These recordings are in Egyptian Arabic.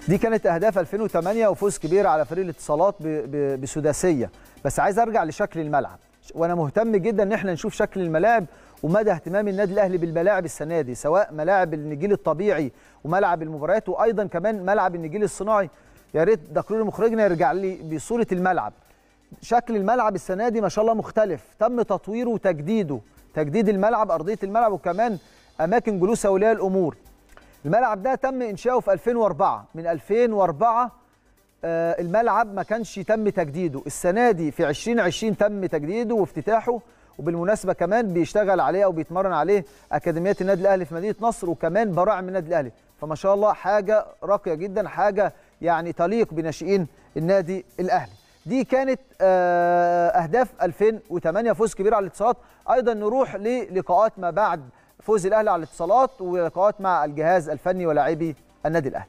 دي كانت اهداف 2008 وفوز كبير على فريق الاتصالات ب- ب- بسداسيه بس عايز ارجع لشكل الملعب وانا مهتم جدا ان احنا نشوف شكل الملاعب ومدى اهتمام النادي الاهلي بالملاعب السنه دي سواء ملاعب النجيل الطبيعي وملعب المباريات وايضا كمان ملعب النجيل الصناعي يا ريت دكتور مخرجنا يرجع لي بصوره الملعب شكل الملعب السنه دي ما شاء الله مختلف تم تطويره وتجديده تجديد الملعب ارضيه الملعب وكمان اماكن جلوس اولياء الامور الملعب ده تم انشاؤه في 2004 من 2004 آه، الملعب ما كانش تم تجديده السنه دي في 2020 تم تجديده وافتتاحه وبالمناسبه كمان بيشتغل عليه او بيتمرن عليه اكاديميات النادي الاهلي في مدينه نصر وكمان براعم النادي الاهلي فما شاء الله حاجه راقيه جدا حاجه يعني تليق بناشئين النادي الاهلي دي كانت آه، اهداف 2008 فوز كبير على الاتصالات ايضا نروح للقاءات ما بعد فوز الاهلي على الاتصالات ولقاءات مع الجهاز الفني ولاعبي النادي الاهلي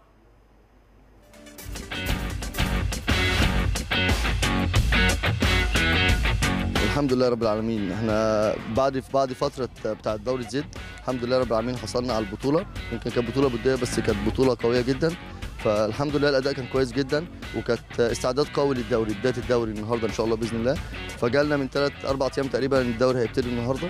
الحمد لله رب العالمين احنا بعد بعد فتره بتاعه دوره زد الحمد لله رب العالمين حصلنا على البطوله يمكن كانت بطوله وديه بس كانت بطوله قويه جدا فالحمد لله الاداء كان كويس جدا وكانت استعداد قوي للدوري بدايه الدوري النهارده ان شاء الله باذن الله فجالنا من ثلاث اربع ايام تقريبا الدوري هيبتدي النهارده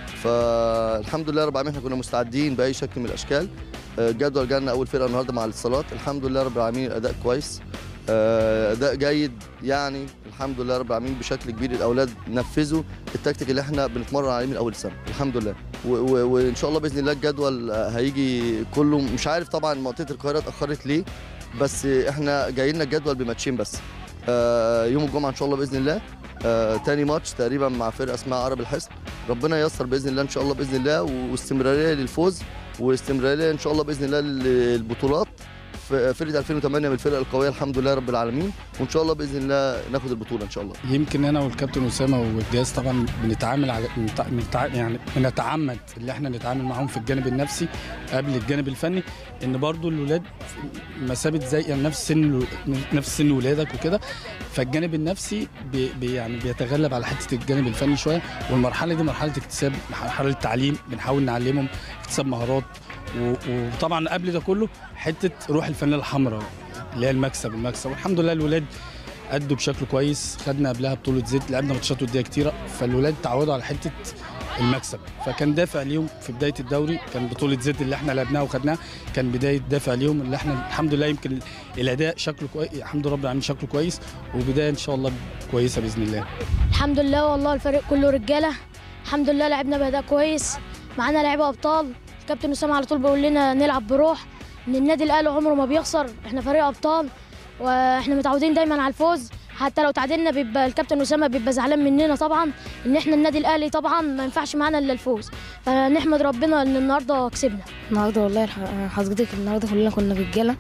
فالحمد لله رب العالمين احنا كنا مستعدين باي شكل من الاشكال آه، جدول جالنا اول فرقه النهارده مع الاتصالات الحمد لله رب العالمين الاداء كويس آه، اداء جيد يعني الحمد لله رب العالمين بشكل كبير الاولاد نفذوا التكتيك اللي احنا بنتمرن عليه من اول السنه الحمد لله و- و- وان شاء الله باذن الله الجدول آه، هيجي كله مش عارف طبعا منطقه القاهره اتاخرت ليه بس احنا جاي لنا الجدول بماتشين بس آه، يوم الجمعه ان شاء الله باذن الله آه، تاني ماتش تقريبا مع فرقه اسمها عرب الحصن ربنا ييسر باذن الله ان شاء الله باذن الله واستمراريه للفوز واستمراريه ان شاء الله باذن الله للبطولات في فرقه 2008 من الفرق القويه الحمد لله رب العالمين وان شاء الله باذن الله ناخد البطوله ان شاء الله يمكن انا والكابتن اسامه والجهاز طبعا بنتعامل على بنتع- بنتع... يعني بنتعمد اللي احنا نتعامل معاهم في الجانب النفسي قبل الجانب الفني ان برضو الولاد مسافه زي يعني نفس سن نفس سن ولادك وكده فالجانب النفسي بي بي يعني بيتغلب على حته الجانب الفني شويه والمرحله دي مرحله اكتساب مرحله تعليم بنحاول نعلمهم اكتساب مهارات و- وطبعا قبل ده كله حته روح الفانيله الحمراء اللي هي المكسب المكسب والحمد لله الولاد أدوا بشكل كويس خدنا قبلها بطولة زيت لعبنا ماتشات ودية كتيرة فالولاد تعودوا على حتة المكسب فكان دافع ليهم في بداية الدوري كان بطولة زيت اللي احنا لعبناها وخدناها كان بداية دافع ليهم اللي احنا الحمد لله يمكن الأداء شكله كويس الحمد لله رب العالمين شكله كويس وبداية إن شاء الله كويسة بإذن الله الحمد لله والله الفريق كله رجاله الحمد لله لعبنا باداء كويس معانا لعيبه ابطال الكابتن اسامه على طول بيقول لنا نلعب بروح ان النادي الاهلي عمره ما بيخسر احنا فريق ابطال واحنا متعودين دايما على الفوز حتى لو تعادلنا بيبقى الكابتن اسامه بيبقى زعلان مننا طبعا ان احنا النادي الاهلي طبعا ما ينفعش معانا الا الفوز فنحمد ربنا ان النهارده كسبنا النهارده والله الح- حضرتك النهارده كلنا كنا رجاله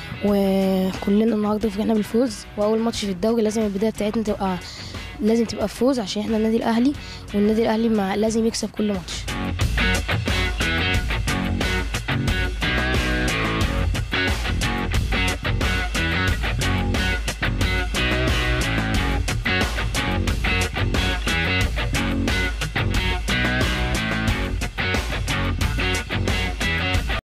وكلنا النهارده فرحنا بالفوز واول ماتش في الدوري لازم البدايه بتاعتنا تبقى لازم تبقى فوز عشان احنا النادي الاهلي والنادي الاهلي مع لازم يكسب كل ماتش